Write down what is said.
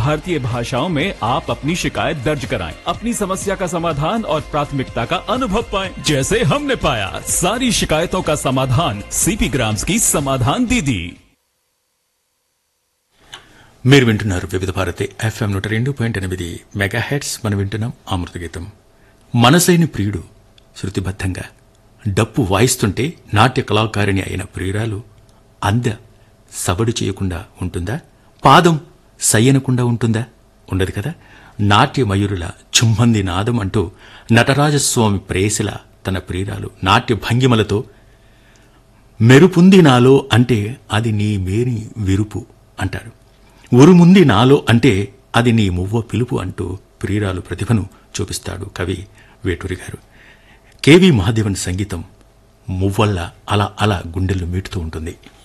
भारतीय भाषाओं में आप अपनी शिकायत दर्ज कराएं, अपनी समस्या का समाधान और प्राथमिकता का अनुभव पाएं, जैसे हमने पाया सारी शिकायतों का समाधान सीपी ग्राम्स की समाधान दीदी మీరు వింటున్నారు వివిధ భారతి ఎఫ్ఎం నూట రెండు పాయింట్ ఎనిమిది మెగా హెడ్స్ మనం వింటున్నాం అమృత గీతం మనసైన ప్రియుడు శృతిబద్ధంగా డప్పు వాయిస్తుంటే నాట్య కళాకారిణి అయిన ప్రియురాలు అంద సబడు చేయకుండా ఉంటుందా పాదం సయ్యనకుండా ఉంటుందా ఉండదు కదా నాట్య మయూరుల చుమ్మంది నాదం అంటూ నటరాజస్వామి ప్రేయసిల తన ప్రియురాలు నాట్య భంగిమలతో మెరుపుంది నాలో అంటే అది నీ మేని విరుపు అంటారు ఉరుముంది నాలో అంటే అది నీ మువ్వ పిలుపు అంటూ ప్రియురాలు ప్రతిభను చూపిస్తాడు కవి వేటూరి గారు కేవి మహాదేవన్ సంగీతం మువ్వల్ల అలా అలా గుండెలు మీటుతూ ఉంటుంది